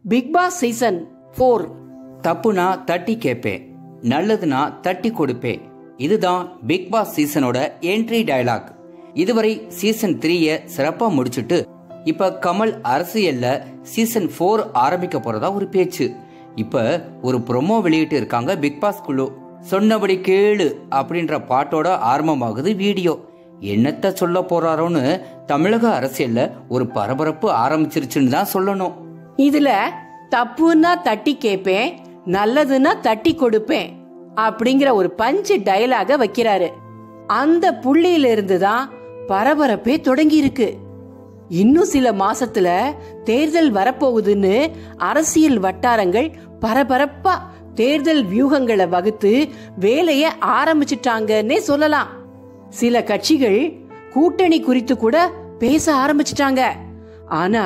big Boss season four தப்புனா தட்டி கேட்பேன் நல்லதுனா தட்டி கொடுப்பேன் இதுதான் பிக் பாஸ் சீசனோட என்ட்ரி டயலாக் இதுவரை சீசன் த்ரீய சிறப்பா முடிச்சுட்டு இப்ப கமல் அரசியல்ல சீசன் ஃபோர் ஆரம்பிக்க போறதா ஒரு பேச்சு இப்ப ஒரு ப்ரொமோ வெளியிட்டு இருக்காங்க பிக் பாஸ் குழு சொன்னபடி கேளு அப்படின்ற பாட்டோட ஆரம்பமாகுது வீடியோ என்னத்த சொல்ல போறாரோன்னு தமிழக அரசியல்ல ஒரு பரபரப்பு ஆரம்பிச்சிருச்சுன்னு தான் சொல்லணும் இதுல தப்புன்னா தட்டி கேட்பேன் நல்லதுன்னா தட்டி கொடுப்பேன் அப்படிங்கிற ஒரு பஞ்சு டயலாக வைக்கிறாரு அந்த புள்ளியில இருந்து தான் பரபரப்பே தொடங்கி இருக்கு இன்னும் சில மாசத்துல தேர்தல் வரப்போகுதுன்னு அரசியல் வட்டாரங்கள் பரபரப்பா தேர்தல் வியூகங்களை வகுத்து வேலைய ஆரம்பிச்சிட்டாங்கன்னே சொல்லலாம் சில கட்சிகள் கூட்டணி குறித்து கூட பேச ஆரம்பிச்சிட்டாங்க ஆனா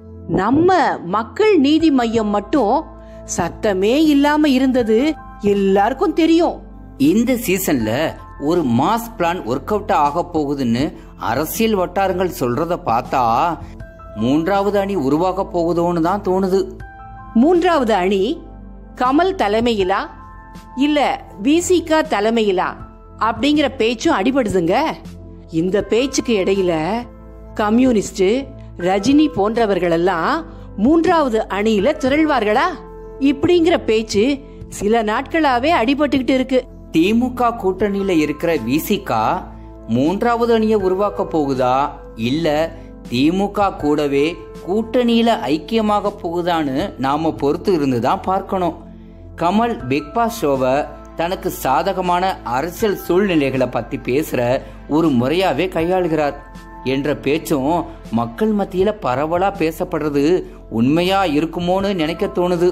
நம்ம மக்கள் நீதி மையம் மட்டும் சத்தமே இல்லாம இருந்தது எல்லாருக்கும் தெரியும் இந்த சீசன்ல ஒரு மாஸ் பிளான் ஒர்க் அவுட் ஆக போகுதுன்னு அரசியல் வட்டாரங்கள் சொல்றத பார்த்தா மூன்றாவது அணி உருவாக போகுதோன்னு தான் தோணுது மூன்றாவது அணி கமல் தலைமையிலா இல்ல விசிகா தலைமையிலா அப்படிங்கிற பேச்சும் அடிபடுதுங்க இந்த பேச்சுக்கு இடையில கம்யூனிஸ்ட் ரஜினி போன்றவர்கள் எல்லாம் மூன்றாவது அணியில திரள்வார்களா இப்படிங்கிற பேச்சு சில நாட்களாவே அடிபட்டுக்கிட்டு இருக்கு திமுக கூட்டணியில இருக்கிற விசிகா மூன்றாவது அணியை உருவாக்க போகுதா இல்ல திமுக கூடவே கூட்டணியில ஐக்கியமாக போகுதான்னு நாம பொறுத்து இருந்து தான் பார்க்கணும் கமல் பிக் பாஸ் ஷோவை தனக்கு சாதகமான அரசியல் சூழ்நிலைகளை பத்தி பேசுற ஒரு முறையாவே கையாளுகிறார் என்ற பேச்சும் மக்கள் மத்தியில பரவலா பேசப்படுறது உண்மையா இருக்குமோன்னு நினைக்க தோணுது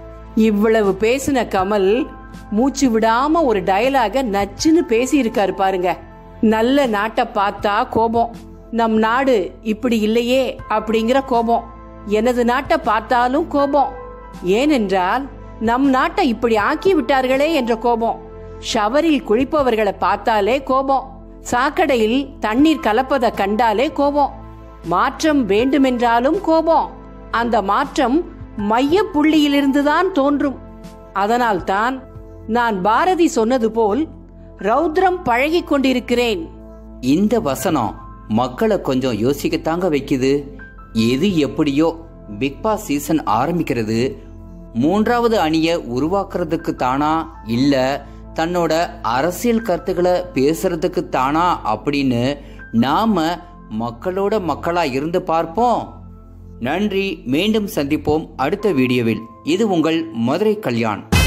இவ்வளவு பேசின கமல் மூச்சு விடாம ஒரு டயலாக நச்சுன்னு பேசி இருக்காரு பாருங்க நல்ல நாட்டை பார்த்தா கோபம் நம் நாடு இப்படி இல்லையே அப்படிங்கிற கோபம் எனது நாட்டை பார்த்தாலும் கோபம் ஏனென்றால் நம் நாட்டை இப்படி ஆக்கி விட்டார்களே என்ற கோபம் ஷவரில் குளிப்பவர்களை பார்த்தாலே கோபம் சாக்கடையில் தண்ணீர் கலப்பதை கண்டாலே கோபம் மாற்றம் வேண்டுமென்றாலும் கோபம் அந்த மாற்றம் மைய புள்ளியிலிருந்துதான் தோன்றும் அதனால்தான் நான் பாரதி சொன்னது போல் ரௌத்ரம் பழகிக் கொண்டிருக்கிறேன் இந்த வசனம் மக்களை கொஞ்சம் யோசிக்கத்தாங்க வைக்குது எது எப்படியோ பிக் பாஸ் சீசன் ஆரம்பிக்கிறது மூன்றாவது அணியை உருவாக்குறதுக்கு தானா இல்ல தன்னோட அரசியல் கருத்துக்களை பேசுறதுக்கு தானா அப்படின்னு நாம மக்களோட மக்களா இருந்து பார்ப்போம் நன்றி மீண்டும் சந்திப்போம் அடுத்த வீடியோவில் இது உங்கள் மதுரை கல்யாண்